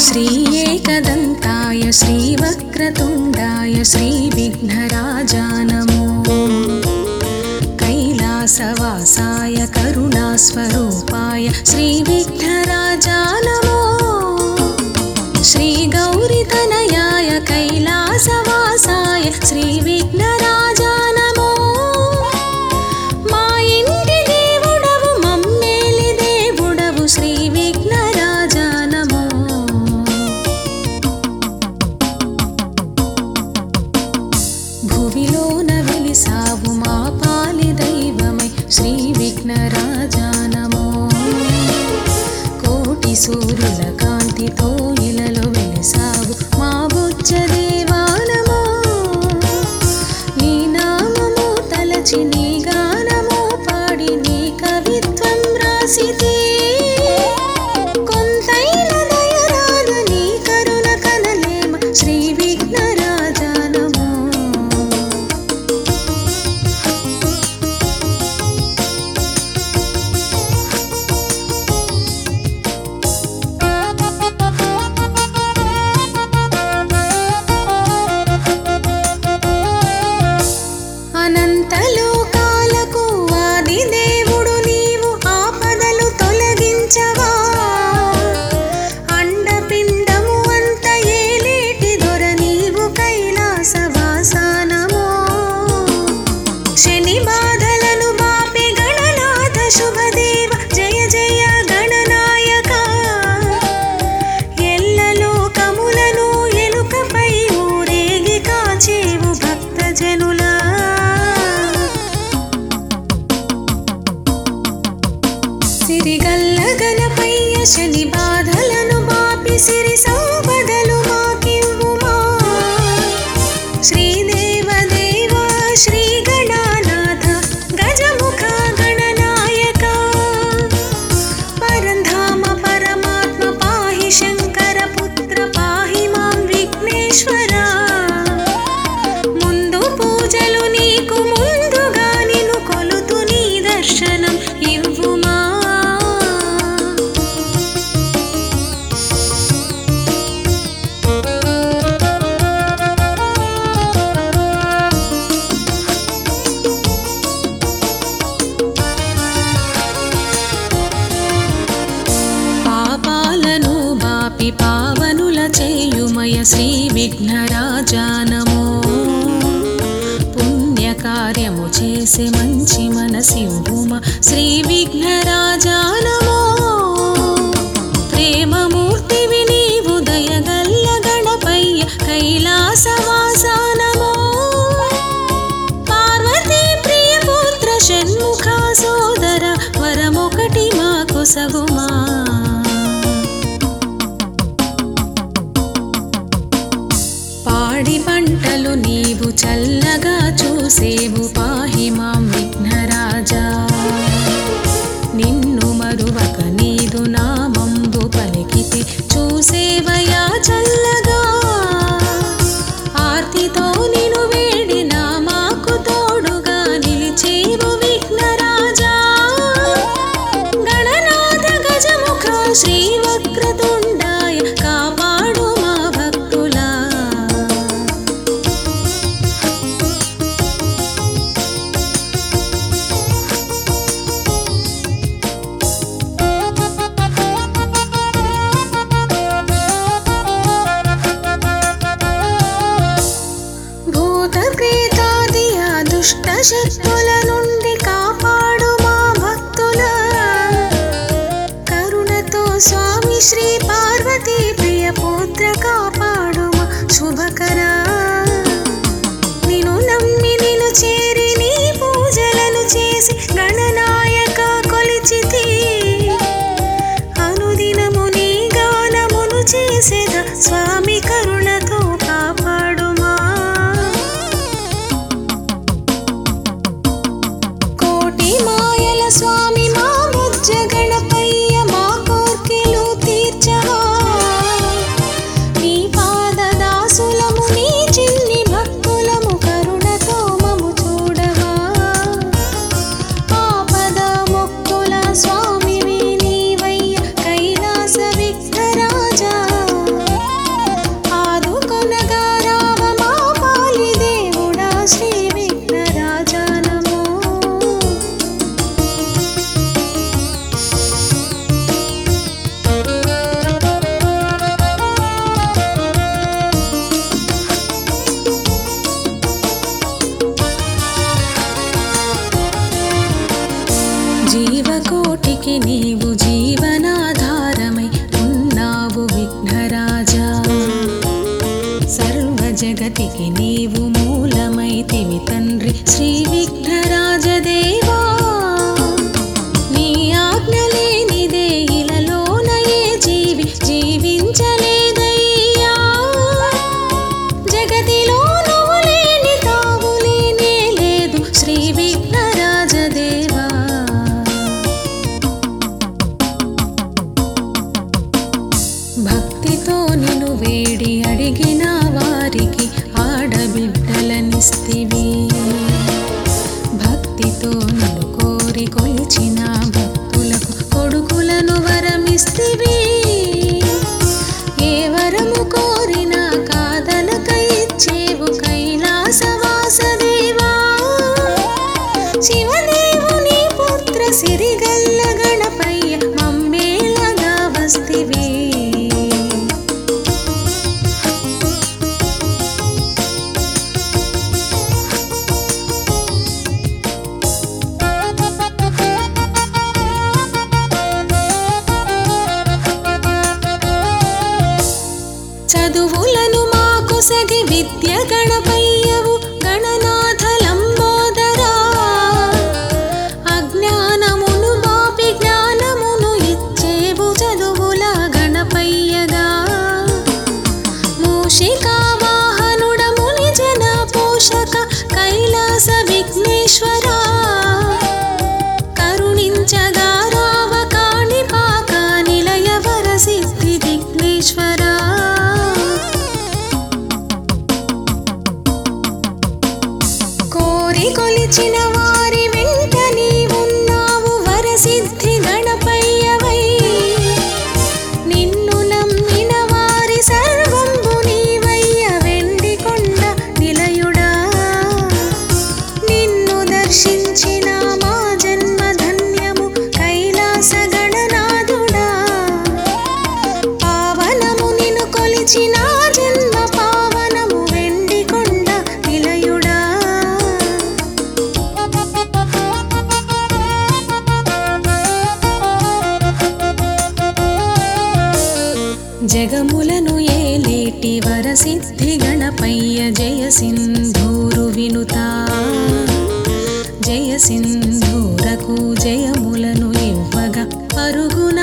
శ్రీ ఏకదంతాయ శ్రీవక్రతుండాయ శ్రీవిఘ్నరాజా నమో కైలాసవాసాయ కరుణాస్వరూపాయ శ్రీవిఘ్నరాజా నమో శ్రీగౌరితనయాయ కైలాసవాసాయ శ్రీవిఘ్నరాజా నమో మా ఇంటి దేవుడవు మమ్మేలి దేవుడవు శ్రీ విఘ్నరాజా నమో భువిలోన వెలిసావు మా పాలి దైవమై శ్రీ విఘ్నరాజా నమో కోటి సూర్యుల కాంతితో ఇలలో వెలిసావు మా బుజ్జ దేవా నమో నీ నామము తలచి నీ గానము పాడి నీ కవిత్వం రాసితే కొంతైన దయరాదు నీ కరుణ కనలేమ శ్రీ విఘ్నరాజా నమో అనంతలోకాలకు ఆది దేవుడు నీవు ఆపదలు తొలగించవా అండపిండము అంత ఏలేటి దొర నీవు కైలాసవాసానమో శని బాధలను బాపి గణనాథ శుభదేవ జయ జయ గణనాయక ఎల్లలోకములను ఎలుకపై ఊరేగి కాచేవు భక్తజనులా సిరిగల్ల గణపయ్య శని బాధలను బాపి సిరి సంపదలు మాకివ్వుమా శ్రీదేవ దేవ శ్రీ గణానాథ గజముఖ గణనాయక పరంధామ పరమాత్మ పాహి శంకర పుత్ర పాహి మాం విఘ్నేశ్వర ముందు పూజలు నీకు ముందుగా నిన్ను కొలుతు నీ దర్శనం ఇవ్వుమా పాపాలను బాపి పావనుల చేయుమయ శ్రీ విఘ్నరాజా నమో పుణ్యకార్యము చేసే మంచి మనసివ్వుమ శ్రీ విఘ్నరాజా నమో ప్రేమమూర్తివి నీవు దయగల్ల గణపయ్య కైలాసవాసా నమో పార్వతీ ప్రియపుత్ర షణ్ముఖ సోదర వరమొకటి మాకు సగుమా పాడి పంటలు నీవు చల్లగా చూసేవు పాహి మాం విఘ్నరాజా నిన్ను మరువక నీదు నామంబు పలికితే చూసేవయా చల్లగా ఆర్తితో నిను వేడిన మాకు తోడుగా నిలిచేవు విఘ్నరాజా గణనాథ గజముఖ శ్రీ వక్రతుండాయ కాపాడు మా భక్తులా భూత ప్రేతాది ఆ దుష్ట శక్తుల నుండి కాపాడు మా భక్తుల కరుణతో స్వామి శ్రీ పార్వతీ ప్రియ పుత్ర కాపాడు మా శుభకరా నిన్ను నమ్మి నిన్ను చేరి నీ పూజలను చేసి గణనాయక కొలిచితి అనుదినము నీ గానమును చేసేద స్వామి కరుణతో కాపాడుమా కోటి మాయల స్వామి మా బుజ్జ గణపయ్య మా కోర్కెలు తీర్చవా నీ పాద దాసులము నీ చిన్ని భక్తులము కరుణతో మము చూడవా ఆపద మొక్కుల స్వామివి నీవయ్య కైలాస విఘ్నరాజా జగతికి నీవు మూలమైతివి తండ్రి శ్రీ విఘ్నరాజదేవా నీ ఆజ్ఞ లేనిదే ఇలలోన ఏ జీవి జీవించలేదయ్యా జగతిలో నువ్వు లేని తావు లేనే లేదు శ్రీ విఘ్నరాజదేవా భక్తితో నిన్ను వేడి అడిగిన వారికి ఆడబిడ్డలనిస్తివి భక్తితో నిన్ను కోరి కొలిచిన భక్తులకు కొడుకులను వరమిస్తివి ఏ వరము కోరినా కాదనక ఇచ్చేవు కైలాసవాసదేవా శివదేవుని పుత్ర సిరిగల్ల గణపయ్య మమ్మేలగా వస్తివి చదువులను మాకు సగి విద్య గణపయ్యవు గణనాథ లంబోదరా అజ్ఞానమును బాపి జ్ఞానమును ఇచ్చేవు చదువుల గణపయ్యగా మూషికా వాహనుడముని జన పోషక కైలాస విఘ్నేశ్వరా కరుణించగా రావ కాణిపాక నిలయ వరసిద్ధి విఘ్నేశ్వరా కోరి కొలిచిన వారి వెంట నీవున్నావు వరసిద్ధి గణపయ్యవై నిన్ను నమ్మిన వారి సర్వంబు నీవయ్య వెండి కొండ నిలయుడా నిన్ను దర్శించిన మా జన్మ ధన్యము కైలాస గణనాథుడా పావనము నిన్ను కొలిచిన జన్మ పావనము వెండి కొండ నిలయుడా జగములను ఏలేటి వరసిద్ధి గణపయ్య జయ సింధూరు వినుతా జయ సింధూరకు జయములను ఇవ్వగా పరుగున